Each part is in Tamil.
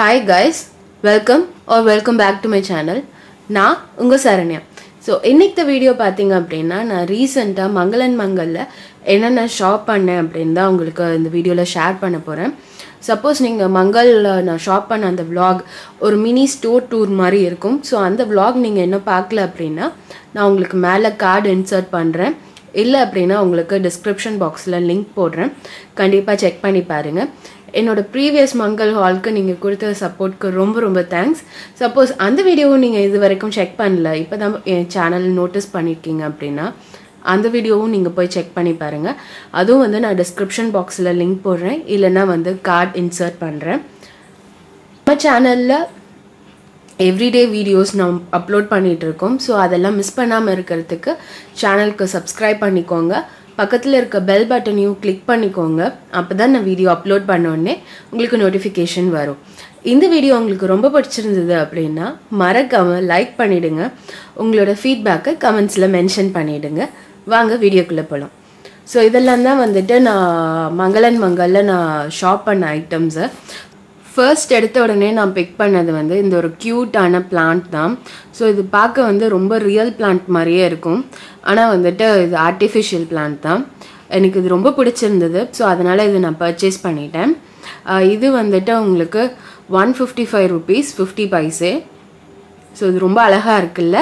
Hi guys welcome are welcome back to my channel நான் உங்கள் சரண்யா ஸோ இன்னைக்கு வீடியோ பார்த்தீங்க அப்படின்னா நான் ரீசெண்டாக மங்களன் மங்கலில் என்னென்ன ஷாப் பண்ணேன் அப்படின்னு தான் உங்களுக்கு இந்த வீடியோவில் ஷேர் பண்ண போகிறேன் சப்போஸ் நீங்கள் மங்கலில் நான் ஷாப் பண்ண அந்த vlog ஒரு மினி ஸ்டோர் டூர் மாதிரி இருக்கும் ஸோ அந்த vlog நீங்கள் இன்னும் பார்க்கல அப்படின்னா நான் உங்களுக்கு மேலே கார்டு இன்சர்ட் பண்ணுறேன் இல்லை அப்படின்னா உங்களுக்கு டிஸ்கிரிப்ஷன் பாக்ஸில் லிங்க் போடுறேன் கண்டிப்பாக செக் பண்ணி பாருங்கள் என்னோட ப்ரீவியஸ் மங்கள் ஹால்க்கு நீங்கள் கொடுத்த சப்போர்ட்க்கு ரொம்ப ரொம்ப தேங்க்ஸ் சப்போஸ் அந்த வீடியோவும் நீங்கள் இது வரைக்கும் செக் பண்ணல இப்போ தான் என் சேனல் நோட்டீஸ் பண்ணியிருக்கீங்க அப்படின்னா அந்த வீடியோவும் நீங்கள் போய் செக் பண்ணி பாருங்கள் அதுவும் வந்து நான் டிஸ்கிரிப்ஷன் பாக்ஸில் லிங்க் போடுறேன் இல்லைன்னா வந்து கார்டு இன்சர்ட் பண்ணுறேன் நம்ம சேனலில் எவ்ரிடே வீடியோஸ் நாம் அப்லோட் பண்ணிகிட்டு இருக்கோம் ஸோ அதெல்லாம் மிஸ் பண்ணாமல் இருக்கிறதுக்கு சேனலுக்கு சப்ஸ்கிரைப் பண்ணிக்கோங்க பக்கத்தில் இருக்க பெல் பட்டனையும் கிளிக் பண்ணிக்கோங்க அப்போ தான் நான் வீடியோ அப்லோட் பண்ண உடனே உங்களுக்கு நோட்டிஃபிகேஷன் வரும் இந்த வீடியோ உங்களுக்கு ரொம்ப பிடிச்சிருந்தது அப்படின்னா மறக்காமல் லைக் பண்ணிவிடுங்க உங்களோட ஃபீட்பேக்கை கமெண்ட்ஸில் மென்ஷன் பண்ணிவிடுங்க வாங்க வீடியோக்குள்ளே போகலாம் ஸோ இதெல்லாம் தான் வந்துட்டு நான் மங்களன் மங்கலில் நான் ஷாப் பண்ண ஐட்டம்ஸு ஃபர்ஸ்ட் எடுத்த உடனே நான் பிக் பண்ணது வந்து இந்த ஒரு க்யூட்டான பிளான்ட் தான் ஸோ இது பார்க்க வந்து ரொம்ப ரியல் பிளான்ட் மாதிரியே இருக்கும் ஆனால் வந்துட்டு இது ஆர்டிஃபிஷியல் பிளான்ட் தான் எனக்கு இது ரொம்ப பிடிச்சிருந்தது ஸோ அதனால் இது நான் பர்ச்சேஸ் பண்ணிட்டேன் ஆஹ் இது வந்துட்டு உங்களுக்கு one fifty five rupees fifty paise so இது ரொம்ப அழகாக இருக்குல்ல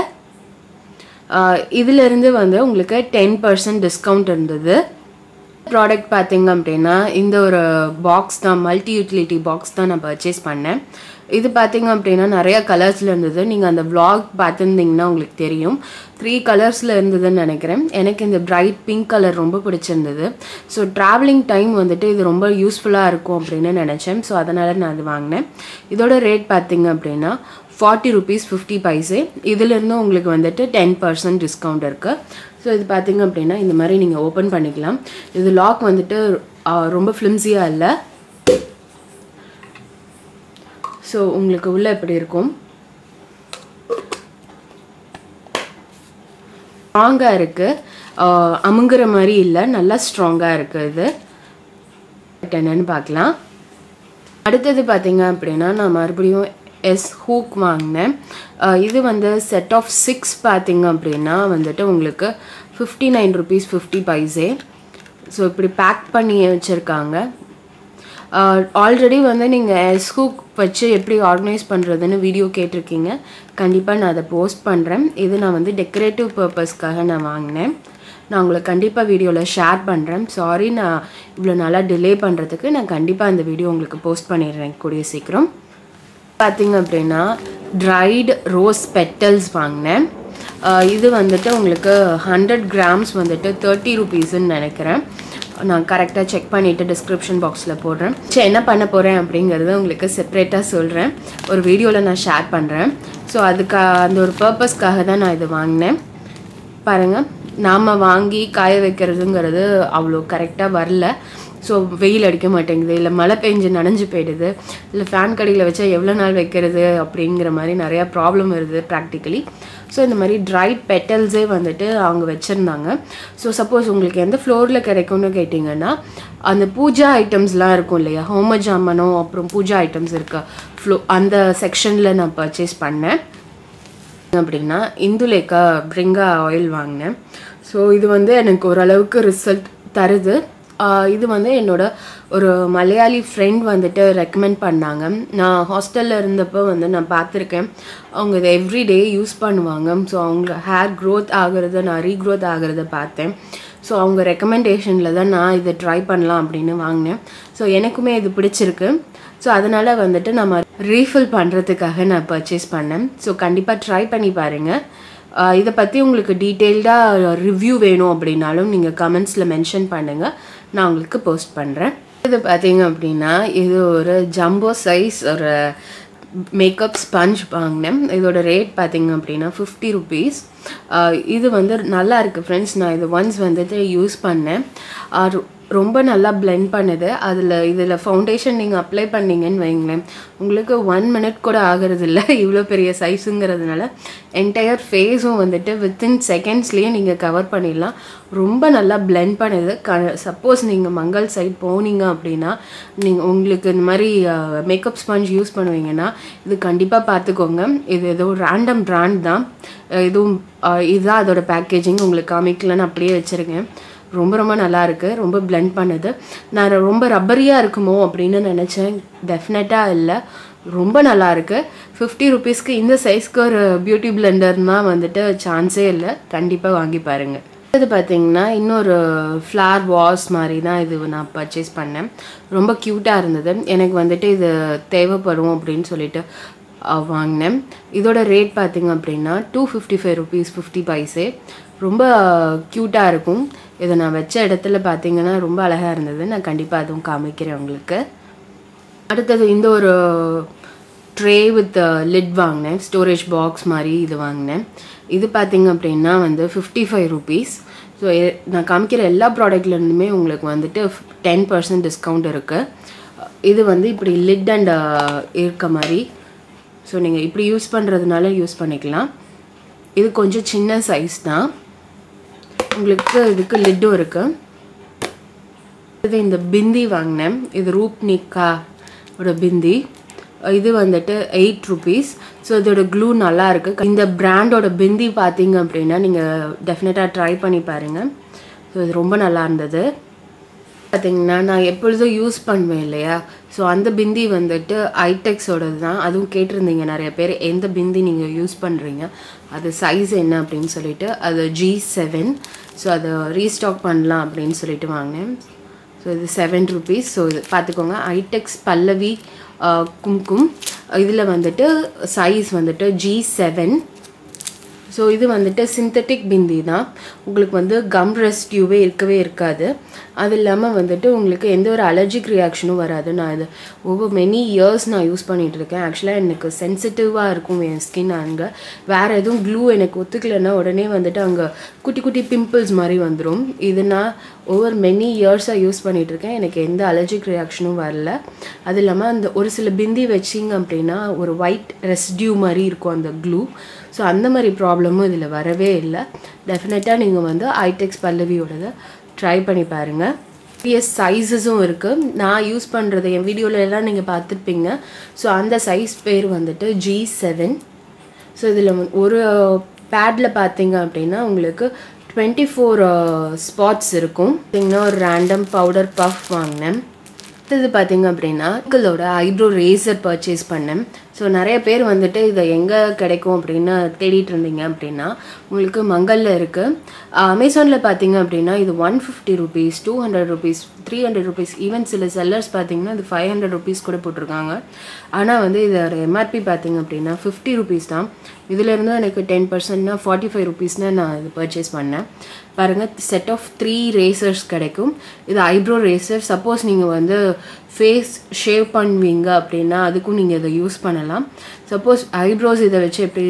ஆஹ் இதிலிருந்து வந்து உங்களுக்கு டென் பர்சன்ட் டிஸ்கவுண்ட் இருந்தது ப்ராடக்ட் பார்த்தீங்க அப்படின்னா இந்த ஒரு பாக்ஸ் தான் மல்டி யூட்டிலிட்டி பாக்ஸ் தான் நான் பர்ச்சேஸ் பண்ணேன் இது பார்த்தீங்க அப்படின்னா நிறைய கலர்ஸில் இருந்தது நீங்கள் அந்த vlog பார்த்துருந்தீங்கன்னா உங்களுக்கு தெரியும் த்ரீ கலர்ஸில் இருந்ததுன்னு நினைக்கிறேன் எனக்கு இந்த பிரைட் பிங்க் கலர் ரொம்ப பிடிச்சிருந்தது ஸோ ட்ராவலிங் டைம் வந்துட்டு இது ரொம்ப யூஸ்ஃபுல்லாக இருக்கும் அப்படின்னு நினச்சேன் ஸோ அதனால் நான் அது வாங்கினேன் இதோட ரேட் பார்த்தீங்க அப்படின்னா ஃபார்ட்டி ருபீஸ் ஃபிஃப்டி பைசே இதுலேருந்து உங்களுக்கு வந்துட்டு டென் பர்சன்ட் டிஸ்கவுண்ட் இருக்குது ஸோ இது பார்த்தீங்க அப்படின்னா இந்த மாதிரி நீங்கள் ஓப்பன் பண்ணிக்கலாம் இது லாக் வந்துட்டு ஆ, ரொம்ப ஃப்ளிம்ஸியாக இல்லை ஸோ உங்களுக்கு உள்ளே எப்படி இருக்கும் ஸ்ட்ராங்காக இருக்குது அமுங்குற மாதிரி இல்லை நல்லா ஸ்ட்ராங்காக இருக்குது இது என்னன்னு பார்க்கலாம் அடுத்தது பார்த்தீங்க அப்படின்னா நான் மறுபடியும் எஸ் ஹூக் வாங்கினேன் அஹ் இது வந்து செட் ஆஃப் சிக்ஸ் பார்த்தீங்க அப்படின்னா வந்துட்டு உங்களுக்கு fifty nine rupees fifty paise so இப்படி பேக் பண்ணி வச்சுருக்காங்க ஆல்ரெடி வந்து நீங்கள் எஸ் ஹூக் வச்சு எப்படி ஆர்கனைஸ் பண்ணுறதுன்னு வீடியோ கேட்டிருக்கீங்க கண்டிப்பாக நான் அதை போஸ்ட் பண்ணுறேன் இது நான் வந்து டெக்கரேட்டிவ் பர்பஸ்க்காக நான் வாங்கினேன் நான் உங்களுக்கு கண்டிப்பாக வீடியோவில் ஷேர் பண்ணுறேன் சாரி நான் இவ்வளோ நாளாக டிலே பண்ணுறதுக்கு நான் கண்டிப்பாக அந்த வீடியோ உங்களுக்கு போஸ்ட் பண்ணிடுறேன் கூடிய சீக்கிரம் பார்த்தீங்க அப்படின்னா ட்ரைடு ரோஸ் பெட்டல்ஸ் வாங்கினேன் ஆஹ் இது வந்துட்டு உங்களுக்கு ஹண்ட்ரட் கிராம்ஸ் வந்துட்டு தேர்ட்டி ருபீஸ்ன்னு நினைக்கிறேன் நான் கரெக்டாக செக் பண்ணிவிட்டு டிஸ்கிரிப்ஷன் பாக்ஸில் போடுறேன் சரி என்ன பண்ண போகிறேன் அப்படிங்கிறத உங்களுக்கு செப்ரேட்டாக சொல்கிறேன் ஒரு வீடியோவில் நான் ஷேர் பண்ணுறேன் ஸோ அதுக்கு அந்த ஒரு பர்பஸ்க்காக தான் நான் இது வாங்கினேன் பாருங்கள் நாம் வாங்கி காய வைக்கிறதுங்கிறது அவ்வளோ கரெக்டாக வரல ஸோ வெயில் அடிக்க மாட்டேங்குது இல்லை மழை பெஞ்சு நனைஞ்சு போயிடுது இல்லை ஃபேன் கடியில் வச்சா எவ்வளோ நாள் வைக்கிறது அப்படிங்கிற மாதிரி நிறையா ப்ராப்ளம் வருது ப்ராக்டிக்கலி ஸோ இந்த மாதிரி ட்ரைட் பெட்டல்ஸே வந்துட்டு அவங்க வச்சுருந்தாங்க ஸோ சப்போஸ் உங்களுக்கு எந்த ஃப்ளோரில் கிடைக்கும்னு கேட்டிங்கன்னா அந்த பூஜா ஐட்டம்ஸ்லாம் இருக்கும் இல்லையா ஹோம ஜாமனம் அப்புறம் பூஜா ஐட்டம்ஸ் இருக்க ஃப்ளோ அந்த செக்ஷனில் நான் பர்ச்சேஸ் பண்ணேன் அப்படின்னா இந்துலேக்கா பிரிங்கா ஆயில் வாங்கினேன் ஸோ இது வந்து எனக்கு ஓரளவுக்கு ரிசல்ட் தருது ஆஹ் இது வந்து என்னோட ஒரு மலையாளி ஃப்ரெண்ட் வந்துட்டு ரெக்கமெண்ட் பண்ணாங்க நான் ஹாஸ்டலில் இருந்தப்போ வந்து நான் பார்த்துருக்கேன் அவங்க இதை எவ்ரிடே யூஸ் பண்ணுவாங்க ஸோ அவங்க ஹேர் க்ரோத் ஆகிறத நான் ரீக்ரோத் ஆகிறத பார்த்தேன் ஸோ அவங்க ரெக்கமெண்டேஷனில் தான் நான் இதை ட்ரை பண்ணலாம் அப்படின்னு வாங்கினேன் ஸோ எனக்குமே இது பிடிச்சிருக்கு ஸோ அதனால் வந்துட்டு நம்ம ரீஃபில் பண்ணுறதுக்காக நான் பர்ச்சேஸ் பண்ணேன் ஸோ கண்டிப்பாக ட்ரை பண்ணி பாருங்கள் ஆஹ் இதை பற்றி உங்களுக்கு டீட்டெயில்டாக ரிவ்யூ வேணும் அப்படின்னாலும் நீங்கள் கமெண்ட்ஸில் மென்ஷன் பண்ணுங்கள் நான் உங்களுக்கு போஸ்ட் பண்ணுறேன் இது பார்த்தீங்க அப்படின்னா இது ஒரு ஜம்போ சைஸ் ஒரு மேக்கப் ஸ்பஞ்ச் வாங்கினேன் இதோட ரேட் பார்த்தீங்க அப்படின்னா ஃபிஃப்டி ருபீஸ் இது வந்து நல்லா இருக்குது ஃப்ரெண்ட்ஸ் நான் இது ஒன்ஸ் வந்துட்டு யூஸ் பண்ணேன் ரொம்ப நல்லா blend பண்ணுது அதில் இதில் ஃபவுண்டேஷன் நீங்கள் அப்ளை பண்ணீங்கன்னு வைங்களேன் உங்களுக்கு ஒன் மினிட் கூட ஆகிறது இல்லை இவ்வளோ பெரிய சைஸுங்கிறதுனால என்டையர் ஃபேஸும் வந்துட்டு வித்தின் செகண்ட்ஸ்லேயே நீங்கள் கவர் பண்ணிடலாம் ரொம்ப நல்லா blend பண்ணுது க சப்போஸ் நீங்கள் மங்கள் சைட் போனீங்க அப்படின்னா நீங்கள் உங்களுக்கு இந்த மாதிரி மேக்கப் ஸ்பஞ்ச் யூஸ் பண்ணுவீங்கன்னா இது கண்டிப்பாக பார்த்துக்கோங்க இது ஏதோ ரேண்டம் பிராண்ட் தான் அஹ் இதுவும் அஹ் இதுதான் அதோட பேக்கேஜிங் உங்களுக்கு காமிக்கலன்னு அப்படியே வச்சுருக்கேன் ரொம்ப ரொம்ப நல்லா இருக்கு ரொம்ப blend பண்ணுது நான் ரொம்ப ரப்பரியாக இருக்குமோ அப்படின்னு நினச்சேன் டெஃபினட்டாக இல்லை ரொம்ப நல்லா இருக்கு ஃபிஃப்டி ருபீஸ்க்கு இந்த சைஸ்க்கு ஒரு பியூட்டி பிளெண்டர்னா வந்துட்டு சான்ஸே இல்லை கண்டிப்பாக வாங்கி பாருங்க இது பார்த்தீங்கன்னா இன்னொரு ஃப்ளார் வாஷ் மாதிரி தான் இது நான் பர்ச்சேஸ் பண்ணேன் ரொம்ப க்யூட்டாக இருந்தது எனக்கு வந்துட்டு இது தேவைப்படும் அப்படின்னு சொல்லிட்டு அஹ், வாங்கினேன் இதோட ரேட் பார்த்தீங்க அப்படின்னா two fifty five rupees fifty paise ரொம்ப க்யூட்டாக இருக்கும் இதை நான் வச்ச இடத்துல பார்த்தீங்கன்னா ரொம்ப அழகாக இருந்தது நான் கண்டிப்பாக அதுவும் காமிக்கிறேன் உங்களுக்கு அடுத்தது இந்த ஒரு ட்ரே வித் லிட் வாங்கினேன் ஸ்டோரேஜ் பாக்ஸ் மாதிரி இது வாங்கினேன் இது பார்த்தீங்க அப்படின்னா வந்து ஃபிஃப்டி ஃபைவ் ருபீஸ் ஸோ நான் காமிக்கிற எல்லா ப்ராடக்ட்லேருந்துமே உங்களுக்கு வந்துட்டு டென் பர்சன்ட் டிஸ்கவுண்ட் இருக்குது இது வந்து இப்படி லிட் அண்ட் இருக்க மாதிரி ஸோ நீங்கள் இப்படி யூஸ் பண்ணுறதுனால யூஸ் பண்ணிக்கலாம் இது கொஞ்சம் சின்ன சைஸ் தான் உங்களுக்கு இதுக்கு லிட்டும் இருக்குது இது இந்த பிந்தி வாங்கினேன் இது ரூப்னிக்கா ஒரு பிந்தி இது வந்துட்டு எயிட் ருபீஸ் ஸோ இதோட க்ளூ நல்லா இருக்கு இந்த பிராண்டோட பிந்தி பார்த்தீங்க அப்படின்னா நீங்கள் டெஃபினட்டாக ட்ரை பண்ணி பாருங்கள் ஸோ இது ரொம்ப நல்லா இருந்தது பார்த்தீங்கன்னா நான் எப்பொழுதும் யூஸ் பண்ணுவேன் இல்லையா ஸோ அந்த பிந்தி வந்துட்டு ஐடெக்ஸோடது தான் அதுவும் கேட்டிருந்தீங்க நிறைய பேர் எந்த பிந்தி நீங்கள் யூஸ் பண்ணுறீங்க அது சைஸ் என்ன அப்படின்னு சொல்லிட்டு அது ஜி செவன் ஸோ அதை ரீஸ்டாக் பண்ணலாம் அப்படின்னு சொல்லிட்டு வாங்கினேன் ஸோ இது செவன் ருபீஸ் ஸோ இது பார்த்துக்கோங்க ஐடெக்ஸ் பல்லவி ஆஹ், கும்கும் இதில் வந்துட்டு சைஸ் வந்துட்டு ஜி செவன் ஸோ இது வந்துட்டு சிந்தட்டிக் பிந்தி தான் உங்களுக்கு வந்து கம் ரெஸ்டியூவே இருக்கவே இருக்காது அது இல்லாமல் வந்துட்டு உங்களுக்கு எந்த ஒரு அலர்ஜிக் ரியாக்ஷனும் வராது நான் இது ஒவ்வொரு மெனி இயர்ஸ் நான் யூஸ் பண்ணிகிட்டு இருக்கேன் ஆக்சுவலாக எனக்கு சென்சிட்டிவாக இருக்கும் என் ஸ்கின் அங்கே வேறு எதுவும் க்ளூ எனக்கு ஒத்துக்கலைன்னா உடனே வந்துட்டு அங்கே குட்டி குட்டி பிம்பிள்ஸ் மாதிரி வந்துடும் இது நான் ஓவர் மெனி இயர்ஸாக யூஸ் பண்ணிகிட்டு இருக்கேன் எனக்கு எந்த அலர்ஜிக் ரியாக்ஷனும் வரல அது இல்லாமல் அந்த ஒரு சில பிந்தி வச்சிங்க அப்படின்னா ஒரு ஒயிட் ரெஸ்டியூ மாதிரி இருக்கும் அந்த க்ளூ ஸோ அந்த மாதிரி ப்ராப்ளமும் இதில் வரவே இல்லை டெஃபினட்டாக நீங்கள் வந்து ஐடெக்ஸ் பல்லவியோடதை ட்ரை பண்ணி பாருங்கள் பிஎஸ் சைஸஸும் இருக்குது நான் யூஸ் பண்ணுறது என் வீடியோல எல்லாம் நீங்கள் பார்த்துருப்பீங்க ஸோ அந்த சைஸ் பேர் வந்துட்டு ஜி செவன் ஸோ இதில் ஒரு பேடில் பார்த்தீங்க அப்படின்னா உங்களுக்கு டுவெண்ட்டி ஃபோர் ஸ்பாட்ஸ் இருக்கும் பார்த்தீங்கன்னா ஒரு ரேண்டம் பவுடர் பஃப் வாங்கினேன் அடுத்தது பார்த்தீங்க அப்படின்னா உங்களோட ஐப்ரோ ரேசர் பர்ச்சேஸ் பண்ணேன் ஸோ நிறைய பேர் வந்துட்டு இதை எங்கே கிடைக்கும் அப்படின்னு தேடிட்டு இருந்தீங்க அப்படின்னா உங்களுக்கு மங்கல்ல இருக்குது அமேசானில் பார்த்தீங்க அப்படின்னா இது one fifty rupees two hundred rupees three hundred rupees even சில செல்லர்ஸ் பார்த்தீங்கன்னா இது ஃபைவ் ஹண்ட்ரட் ருபீஸ் கூட போட்டிருக்காங்க ஆனால் வந்து இதோட எம்ஆர்பி பார்த்தீங்க அப்படின்னா ஃபிஃப்டி ருபீஸ் தான் இதுலேருந்து எனக்கு டென் பர்சன்ட்னா ஃபார்ட்டி ஃபைவ் ருபீஸ்னு நான் இது பர்ச்சேஸ் பண்ணேன் பாருங்கள் செட் ஆஃப் த்ரீ ரேசர்ஸ் கிடைக்கும் இது ஐப்ரோ ரேசர் சப்போஸ் நீங்கள் வந்து ஃபேஸ் ஷேவ் பண்ணுவீங்க அப்படின்னா அதுக்கும் நீங்கள் இதை யூஸ் பண்ணலாம் சப்போஸ் ஐப்ரோஸ் இதை வச்சு எப்படி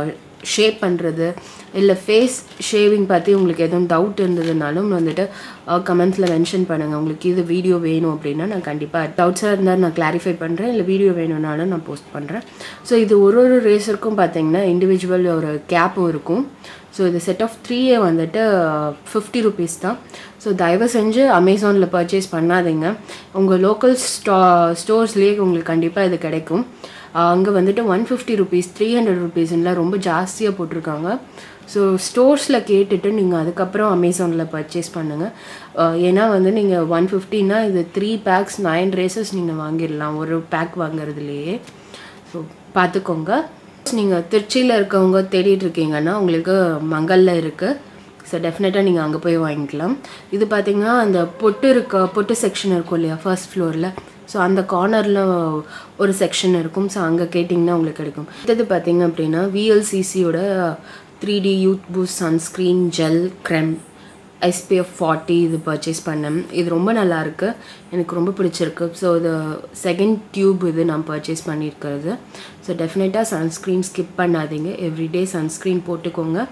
ஷேப் பண்ணுறது இல்லை ஃபேஸ் ஷேவிங் பற்றி உங்களுக்கு எதுவும் டவுட் இருந்ததுனாலும் வந்துட்டு கமெண்ட்ஸில் மென்ஷன் பண்ணுங்கள் உங்களுக்கு இது வீடியோ வேணும் அப்படின்னா நான் கண்டிப்பாக டவுட்ஸாக இருந்தால் நான் கிளாரிஃபை பண்ணுறேன் இல்லை வீடியோ வேணும்னாலும் நான் போஸ்ட் பண்ணுறேன் ஸோ இது ஒரு ஒரு ரேசருக்கும் பார்த்தீங்கன்னா இண்டிவிஜுவல் ஒரு கேப்பும் இருக்கும் ஸோ இது செட் ஆஃப் த்ரீயே வந்துட்டு ஃபிஃப்டி ருபீஸ் தான் ஸோ தயவு செஞ்சு அமேசானில் பர்ச்சேஸ் பண்ணாதீங்க உங்கள் லோக்கல் ஸ்டா ஸ்டோர்ஸ்லேயே உங்களுக்கு கண்டிப்பாக இது கிடைக்கும் அங்கே வந்துட்டு one fifty rupees three hundred ருபீஸ்லாம் ரொம்ப ஜாஸ்தியாக போட்டிருக்காங்க ஸோ ஸ்டோர்ஸில் கேட்டுட்டு நீங்கள் அதுக்கப்புறம் அமேசானில் பர்ச்சேஸ் பண்ணுங்கள் ஏன்னா வந்து நீங்கள் ஒன் ஃபிஃப்டின்னா இது த்ரீ பேக்ஸ் நைன் ரேசஸ் நீங்கள் வாங்கிடலாம் ஒரு பேக் வாங்குறதுலையே ஸோ பார்த்துக்கோங்க நீங்கள் திருச்சியில் இருக்கவங்க தேடிட்டு இருக்கீங்கன்னா உங்களுக்கு மங்கல்ல இருக்குது ஸோ டெஃபினட்டாக நீங்கள் அங்கே போய் வாங்கிக்கலாம் இது பார்த்தீங்கன்னா அந்த பொட்டு இருக்க பொட்டு செக்ஷன் இருக்கும் இல்லையா ஃபர்ஸ்ட் ஃப்ளோரில் ஸோ அந்த கார்னரில் ஒரு செக்ஷன் இருக்கும் ஸோ அங்கே கேட்டிங்கன்னா உங்களுக்கு கிடைக்கும் அடுத்தது பார்த்தீங்க அப்படின்னா விஎல்சிசியோட three D youth boost sunscreen gel creme SPF forty இது பர்ச்சேஸ் பண்ணேன் இது ரொம்ப நல்லா இருக்கு எனக்கு ரொம்ப பிடிச்சிருக்கு ஸோ இது செகண்ட் டியூப் இது நான் பர்ச்சேஸ் பண்ணியிருக்கிறது ஸோ டெஃபினட்டாக சன்ஸ்க்ரீன் ஸ்கிப் பண்ணாதீங்க எவ்ரிடே சன்ஸ்க்ரீன் போட்டுக்கோங்க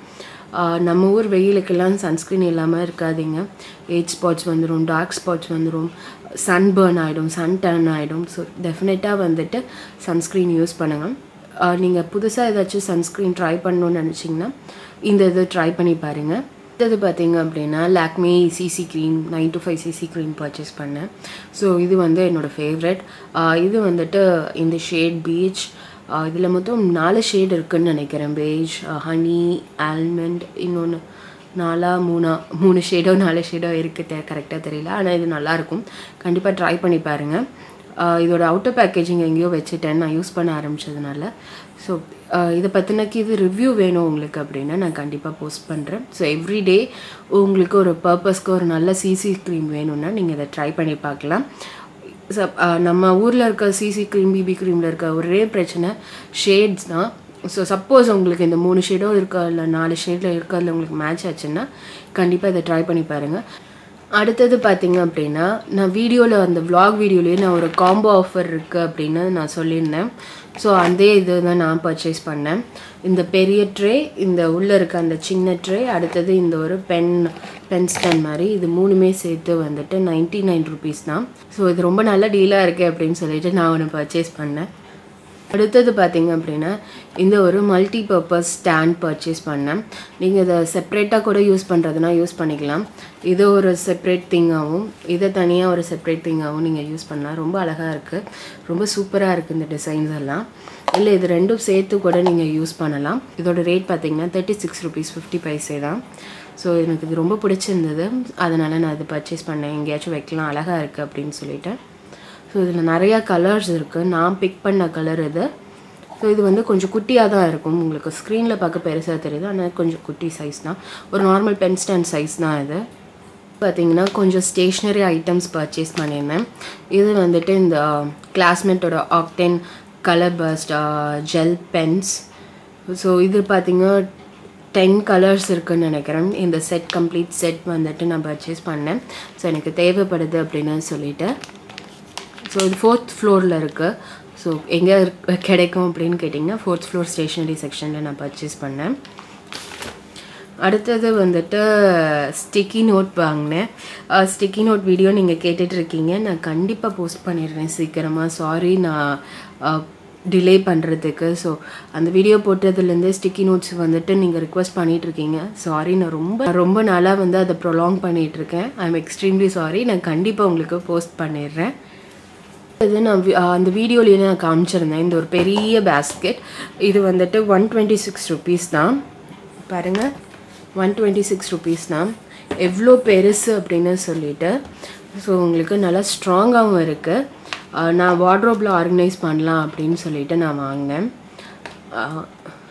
ஆஹ் நம்ம ஊர் வெயிலுக்கெல்லாம் சன்ஸ்க்ரீன் இல்லாமல் இருக்காதீங்க ஏஜ் ஸ்பாட்ஸ் வந்துடும் டார்க் ஸ்பாட்ஸ் வந்துடும் சன் பேர்ன் ஆகிடும் சன் டர்ன் ஆகிடும் ஸோ டெஃபினட்டாக வந்துட்டு சன்ஸ்க்ரீன் யூஸ் பண்ணுங்கள் நீங்கள் புதுசாக ஏதாச்சும் சன்ஸ்க்ரீன் ட்ரை பண்ணணும்னு நினச்சிங்கன்னா இந்த இது ட்ரை பண்ணி பாருங்கள் அடுத்தது பார்த்தீங்க அப்படின்னா Lakme CC cream nine to five CC cream purchase பண்ணேன் ஸோ இது வந்து என்னோடய ஃபேவரட் இது வந்துட்டு இந்த ஷேட் பீச் இதில் மொத்தம் நாலு ஷேட் இருக்குன்னு நினைக்கிறேன் பேஜ் ஹனி ஆல்மண்ட் இன்னொன்று நாலா மூணா மூணு ஷேடோ நாலு ஷேடோ இருக்குது கரெக்டாக தெரியல ஆனால் இது நல்லாயிருக்கும் கண்டிப்பாக ட்ரை பண்ணி பாருங்கள் ஆஹ் இதோட அவுட்டர் பேக்கேஜிங் எங்கேயோ வச்சுட்டேன் நான் யூஸ் பண்ண ஆரம்பிச்சதுனால ஸோ இதை பற்றினக்கு இது ரிவ்யூ வேணும் உங்களுக்கு அப்படின்னா நான் கண்டிப்பாக போஸ்ட் பண்ணுறேன் ஸோ எவ்ரிடே உங்களுக்கு ஒரு பர்பஸ்க்கு ஒரு நல்ல சிசி க்ரீம் வேணும்னா நீங்கள் இதை ட்ரை பண்ணி பார்க்கலாம் சப் நம்ம ஊரில் இருக்க சிசி க்ரீம் பிபி க்ரீமில் இருக்க ஒரே பிரச்சனை ஷேட்ஸ் தான் ஸோ சப்போஸ் உங்களுக்கு இந்த மூணு ஷேடோ இருக்கா இல்லை நாலு ஷேடில் இருக்கிறதுல உங்களுக்கு மேட்ச் ஆச்சுன்னா கண்டிப்பாக இதை ட்ரை பண்ணி பாருங்கள் அடுத்தது பார்த்தீங்க அப்படின்னா நான் வீடியோவில் அந்த vlog வீடியோலேயே நான் ஒரு காம்போ ஆஃபர் இருக்குது அப்படின்னு நான் சொல்லியிருந்தேன் ஸோ அதே இது தான் நான் பர்ச்சேஸ் பண்ணேன் இந்த பெரிய ட்ரே இந்த உள்ளே இருக்க அந்த சின்ன ட்ரே அடுத்தது இந்த ஒரு பென் பென் ஸ்டாண்ட் மாதிரி இது மூணுமே சேர்த்து வந்துட்டு நைன்ட்டி நைன் ருபீஸ் தான் ஸோ இது ரொம்ப நல்ல டீலாக இருக்குது அப்படின்னு சொல்லிட்டு நான் ஒன்று பர்ச்சேஸ் பண்ணேன் அடுத்தது பார்த்தீங்க அப்படின்னா இந்த ஒரு மல்டி பர்பஸ் ஸ்டாண்ட் பர்ச்சேஸ் பண்ணேன் நீங்கள் இதை செப்ரேட்டாக கூட யூஸ் பண்ணுறதுனா யூஸ் பண்ணிக்கலாம் இது ஒரு செப்ரேட் திங்காகவும் இதை தனியாக ஒரு செப்ரேட் திங்காகவும் நீங்கள் யூஸ் பண்ணலாம் ரொம்ப அழகாக இருக்குது ரொம்ப சூப்பராக இருக்குது இந்த டிசைன்ஸ் எல்லாம் இல்லை இது ரெண்டும் சேர்த்து கூட நீங்கள் யூஸ் பண்ணலாம் இதோட ரேட் பார்த்தீங்கன்னா thirty six rupees fifty paise தான் ஸோ எனக்கு இது ரொம்ப பிடிச்சிருந்தது அதனால் நான் இது பர்ச்சேஸ் பண்ணேன் எங்கேயாச்சும் வைக்கலாம் அழகாக இருக்குது அப்படின்னு சொல்லிட்டு ஸோ இதில் நிறையா கலர்ஸ் இருக்குது நான் பிக் பண்ண கலர் இது ஸோ இது வந்து கொஞ்சம் குட்டியாக தான் இருக்கும் உங்களுக்கு ஸ்க்ரீனில் பார்க்க பெருசாக தெரியுது ஆனால் கொஞ்சம் குட்டி சைஸ் தான் ஒரு நார்மல் பென் ஸ்டாண்ட் சைஸ் தான் இது பார்த்தீங்கன்னா கொஞ்சம் ஸ்டேஷ்னரி ஐட்டம்ஸ் பர்ச்சேஸ் பண்ணியிருந்தேன் இது வந்துட்டு இந்த கிளாஸ்மேட்டோட Octane colour burst gel pens so இது பார்த்தீங்கன்னா டென் கலர்ஸ் இருக்குன்னு நினைக்கிறேன் இந்த செட் கம்ப்ளீட் செட் வந்துட்டு நான் பர்ச்சேஸ் பண்ணேன் ஸோ எனக்கு தேவைப்படுது அப்படின்னு சொல்லிட்டு ஸோ இது ஃபோர்த் ஃப்ளோரில் இருக்குது ஸோ எங்கே கிடைக்கும் அப்படின்னு கேட்டிங்கன்னா ஃபோர்த் ஃப்ளோர் ஸ்டேஷ்னரி செக்ஷனில் நான் பர்ச்சேஸ் பண்ணேன் அடுத்தது வந்துட்டு ஸ்டிக்கி நோட் வாங்கினேன் ஸ்டிக்கி நோட் வீடியோ நீங்கள் கேட்டுட்ருக்கீங்க நான் கண்டிப்பாக போஸ்ட் பண்ணிடுறேன் சீக்கிரமாக சாரி நான் டிலே பண்ணுறதுக்கு ஸோ அந்த வீடியோ போட்டதுலேருந்தே ஸ்டிக்கி நோட்ஸ் வந்துட்டு நீங்கள் ரிக்வஸ்ட் பண்ணிகிட்ருக்கீங்க சாரி நான் ரொம்ப ரொம்ப நாளாக வந்து அதை ப்ரொலாங் பண்ணிகிட்ருக்கேன் ஐ எம் எக்ஸ்ட்ரீம்லி சாரி நான் கண்டிப்பாக உங்களுக்கு போஸ்ட் பண்ணிடுறேன் இது நான் வி- ஆஹ் அந்த வீடியோலேயே நான் காமிச்சிருந்தேன் இந்த ஒரு பெரிய பேஸ்கெட் இது வந்துட்டு ஒன் டுவெண்ட்டி சிக்ஸ் ருபீஸ் தான் பாருங்கள் ஒன் டுவெண்ட்டி சிக்ஸ் ருபீஸ் தான் எவ்வளோ பெருசு அப்படின்னு சொல்லிட்டு ஸோ உங்களுக்கு நல்லா ஸ்ட்ராங்காகவும் இருக்குது நான் வார்ட்ரோப்பில் ஆர்கனைஸ் பண்ணலாம் அப்படின்னு சொல்லிட்டு நான் வாங்கினேன் ஆஹ்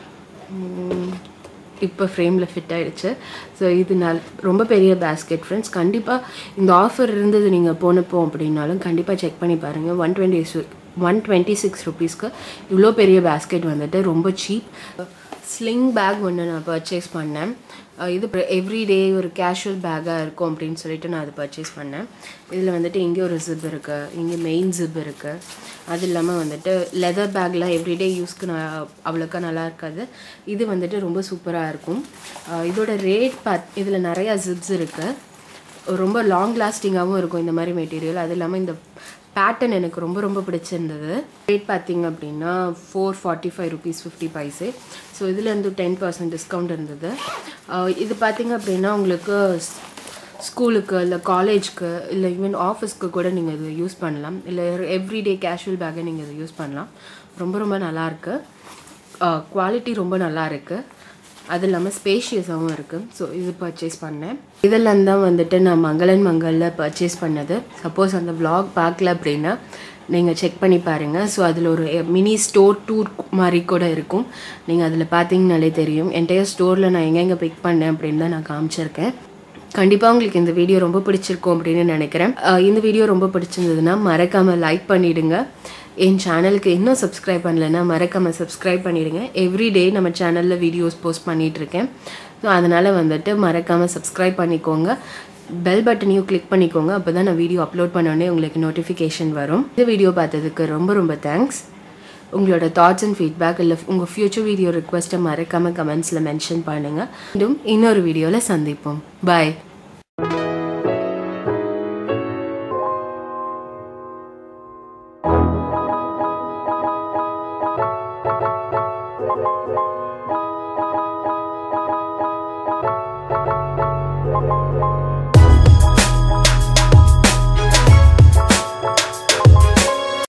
உம், இப்போ ஃப்ரேமில் ஃபிட் ஆயிடுச்சு ஸோ இது நல் ரொம்ப பெரிய பேஸ்கெட் ஃப்ரெண்ட்ஸ் கண்டிப்பாக இந்த ஆஃபர் இருந்தது நீங்கள் போனப்போ அப்படின்னாலும் கண்டிப்பாக செக் பண்ணி பாருங்கள் one twenty one twenty six ருபீஸ்க்கு இவ்வளோ பெரிய பேஸ்கெட் வந்துட்டு ரொம்ப சீப் ஸ்லிங் பேக் ஒன்று நான் பர்ச்சேஸ் பண்ணேன் அஹ் இது எவ்ரிடே ஒரு கேஷுவல் பேக்காக இருக்கும் அப்படின்னு சொல்லிட்டு நான் அதை பர்ச்சேஸ் பண்ணேன் இதில் வந்துட்டு இங்கே ஒரு ஜிப் இருக்குது இங்கே மெயின் ஜிப் இருக்குது அது இல்லாமல் வந்துட்டு லெதர் பேக்லாம் எவ்ரிடே யூஸ்க்கு நான் அவ்வளோக்கா நல்லா இருக்காது இது வந்துட்டு ரொம்ப சூப்பராக இருக்கும் அஹ் இதோட ரேட் பாத் இதில் நிறையா ஜிப்ஸ் இருக்குது ரொம்ப லாங் லாஸ்டிங்காகவும் இருக்கும் இந்த மாதிரி மெட்டீரியல் அது இல்லாமல் இந்த பேட்டர்ன் எனக்கு ரொம்ப ரொம்ப பிடிச்சிருந்தது ரேட் பார்த்தீங்க அப்படின்னா four forty five rupees fifty paise so இதுலேருந்து டென் பர்சன்ட் டிஸ்கவுண்ட் இருந்தது ஆஹ் இது பார்த்தீங்க அப்படின்னா உங்களுக்கு ஸ்கூலுக்கு இல்லை காலேஜ்க்கு இல்லை ஈவன் ஆஃபீஸ்க்கு கூட நீங்கள் இது யூஸ் பண்ணலாம் இல்லை எவ்ரிடே கேஷுவல் பேக்கை நீங்கள் இதை யூஸ் பண்ணலாம் ரொம்ப ரொம்ப நல்லாயிருக்கு குவாலிட்டி ரொம்ப நல்லா இருக்குது அது இல்லாமல் ஸ்பேஷியஸாகவும் இருக்குது ஸோ இது பர்ச்சேஸ் பண்ணேன் இதெல்லாம் தான் வந்துட்டு நான் மங்களன் மங்களில் பர்ச்சேஸ் பண்ணது சப்போஸ் அந்த vlog பார்க்கல அப்படின்னா நீங்கள் செக் பண்ணி பாருங்கள் ஸோ அதில் ஒரு மினி ஸ்டோர் டூர் மாதிரி கூட இருக்கும் நீங்கள் அதில் பார்த்தீங்கனாலே தெரியும் என்டையர் ஸ்டோரில் நான் எங்கெங்கே பிக் பண்ணேன் அப்படின்னு தான் நான் காமிச்சிருக்கேன் கண்டிப்பாக உங்களுக்கு இந்த வீடியோ ரொம்ப பிடிச்சிருக்கும் அப்படின்னு நினைக்கிறேன் அஹ் இந்த வீடியோ ரொம்ப பிடிச்சிருந்ததுன்னா மறக்காமல் லைக் பண்ணிவிடுங்க என் சேனலுக்கு இன்னும் சப்ஸ்கிரைப் பண்ணலைன்னா மறக்காமல் சப்ஸ்கிரைப் பண்ணிவிடுங்க எவ்ரிடே நம்ம சேனலில் வீடியோஸ் போஸ்ட் பண்ணிகிட்ருக்கேன் ஸோ அதனால் வந்துட்டு மறக்காமல் சப்ஸ்கிரைப் பண்ணிக்கோங்க பெல் பட்டனையும் கிளிக் பண்ணிக்கோங்க அப்போ தான் நான் வீடியோ அப்லோட் பண்ணோடனே உங்களுக்கு நோட்டிஃபிகேஷன் வரும் இந்த வீடியோ பார்த்ததுக்கு ரொம்ப ரொம்ப தேங்க்ஸ் உங்களோட தாட்ஸ் அண்ட் ஃபீட்பேக் இல்லை உங்கள் ஃப்யூச்சர் வீடியோ ரிக்வெஸ்ட்டை மறக்காமல் கமெண்ட்ஸில் மென்ஷன் பண்ணுங்கள் மீண்டும் இன்னொரு வீடியோவில் சந்திப்போம் பாய் Thank you.